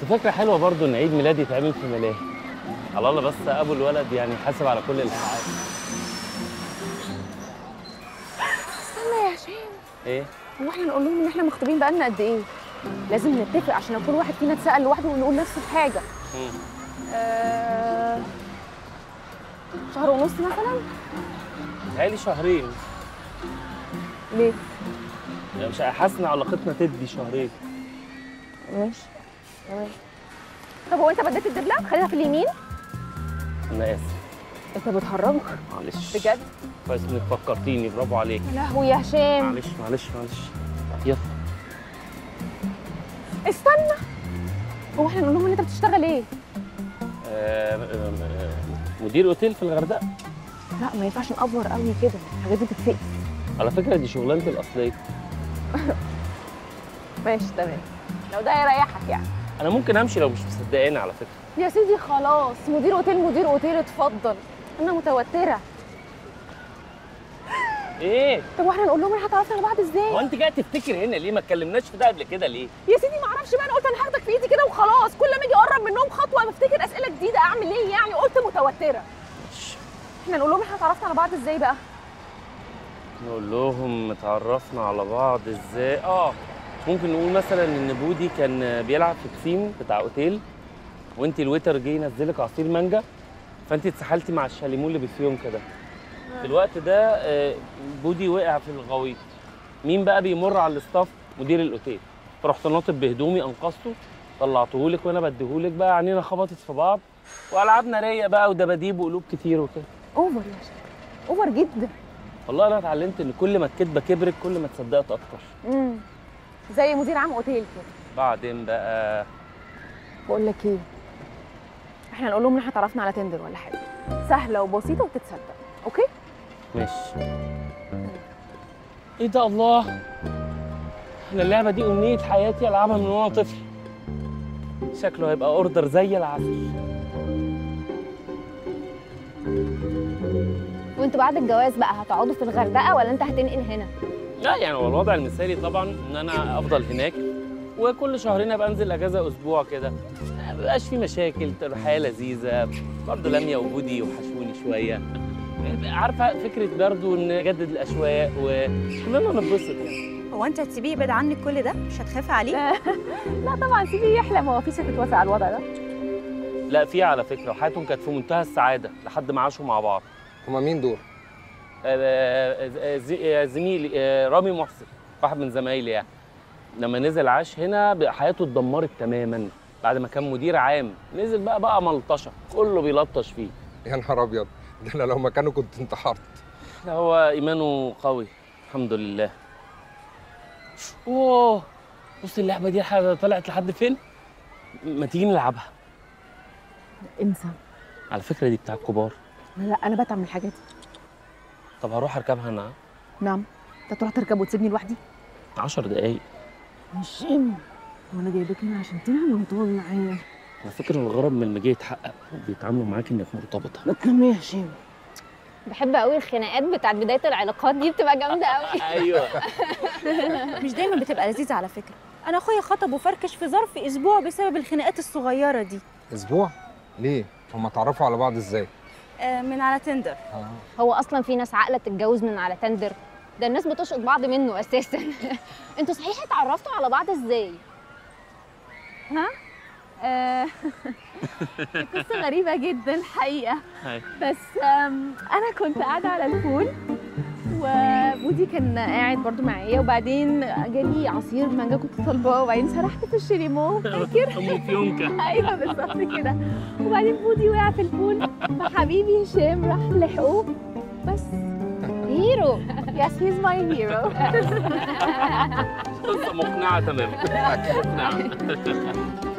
بس فكره حلوه برضو ان عيد ميلادي يتعمل في ملاهي على الله بس ابو الولد يعني حاسب على كل الالعاب استنى يا هشام ايه هو احنا نقول لهم ان احنا مخطوبين بقالنا قد ايه لازم نتفق عشان لو كل واحد فينا اتسال لوحده ونقول نفس الحاجه مم. آه... شهر ونص مثلا بقالي شهرين ليه يعني مش حاسس ان علاقتنا تدي شهرين ماشي تمام طب هو انت بديت الدبله خليها في اليمين انا اسف انت بتهرج معلش بجد كويس انك فكرتيني برافو عليك يا لهوي يا هشام معلش معلش معلش يلا استنى هو احنا نقول لهم ان انت بتشتغل ايه آه، آه، آه، مدير اوتيل في الغردقه لا ما ينفعش نأفور قوي كده الحاجات دي بتتفقس على فكره دي شغلانتي الاصليه ماشي تمام لو ده يريحك يعني انا ممكن امشي لو مش مصدقاني على فكره يا سيدي خلاص مدير اوتيل مدير اوتيل اتفضل انا متوتره ايه طب واحنا نقول لهم احنا اتعرفنا على بعض هو ازاي انت جاي تفتكر هنا ليه ما اتكلمناش في ده قبل كده ليه يا سيدي ما اعرفش بقى انا قلت انا هاخدك في ايدي كده وخلاص كل ما اجي اقرب منهم خطوه بفتكر اسئله جديده اعمل ايه يعني قلت متوتره احنا نقول لهم احنا اتعرفنا على بعض ازاي بقى نقول لهم اتعرفنا على بعض ازاي اه ممكن نقول مثلا ان بودي كان بيلعب في بسين بتاع اوتيل وانت الويتر جه ينزلك عصير مانجا فانت اتسحلتي مع الشاليمو اللي بالفيوم كده في الوقت ده آه، بودي وقع في الغويط مين بقى بيمر على الاستاف مدير الاوتيل فرحت ناطط بهدومي انقذته طلعتهولك وانا بديهولك بقى عينينا خبطت في بعض والعاب ناريه بقى ودباديب وقلوب كتير وكده اوفر يا شيخ اوفر جدا والله انا اتعلمت ان كل ما الكدبه كبرت كل ما تصدقت اكتر امم زي مدير عام اوتيل كده بعدين بقى بقول لك ايه احنا نقول لهم ان احنا اتعرفنا على تندر ولا حاجه سهله وبسيطه وتتصدق اوكي ماشي ايه ده الله انا اللعبه دي امنيه حياتي العبها من وانا طفل شكله هيبقى اوردر زي العسل وانتوا بعد الجواز بقى هتقعدوا في الغردقه ولا انت هتنقل هنا لا يعني هو الوضع المثالي طبعا ان انا افضل هناك وكل شهرين ابقى انزل اجازه اسبوع كده ما بيبقاش في مشاكل تبقى الحياه لذيذه برضه لميا وجودي يوحشوني شويه عارفه فكره برضه ان نجدد الاشواق وكلنا نتبسط يعني هو انت هتسيبيه يبعد عنك كل ده مش هتخافي عليه لا طبعا سيبيه يحلم هو في ست توافق على الوضع ده لا في على فكره وحياتهم كانت في منتهى السعاده لحد ما عاشوا مع بعض هما مين دول؟ آه، آه، زي- آه، زميلي آه، رامي محسن واحد من زمايلي يعني لما نزل عاش هنا بقى حياته اتدمرت تماما بعد ما كان مدير عام نزل بقى بقى ملطشه كله بيلطش فيه يا نهار ابيض ده انا لو مكانه كنت انتحرت لا، هو ايمانه قوي الحمد لله اوه بص اللعبه دي الحلقة طلعت لحد فين ما تيجي نلعبها انسى على فكره دي بتاع الكبار لا انا بتعب من الحاجات دي طب هروح اركبها انا نعم انت تروح تركب وتسيبني لوحدي 10 دقايق هشام وانا جايبك هنا عشان تنام ولا تقعد معايا على فكره الغرض من المجيء يتحقق وبيتعاملوا معاك انك مرتبطه ما تنام يا هشام بحب قوي الخناقات بتاعت بدايه العلاقات دي بتبقى جامده قوي ايوه مش دايما بتبقى لذيذه على فكره انا اخويا خطب وفركش في ظرف اسبوع بسبب الخناقات الصغيره دي اسبوع؟ ليه؟ هما اتعرفوا على بعض ازاي؟ آه من على تندر آه. هو اصلا في ناس عاقله تتجوز من على تندر ده الناس بتشقط بعض منه اساسا انتوا صحيح اتعرفتوا على بعض ازاي آه، قصة غريبة جدا الحقيقة هاي. بس آم، أنا كنت قاعدة على البول وبودي كان قاعد برضو معايا وبعدين جالي عصير مانجا كنت طالباه وبعدين سرحت في الشريمو فاكر؟ ام فيونكا ايوه بالظبط كده وبعدين بودي وقع في البول فحبيبي هشام راح لحقوه بس هيرو يس هيز ماي هيرو قصه مقنعه تماما مقنعه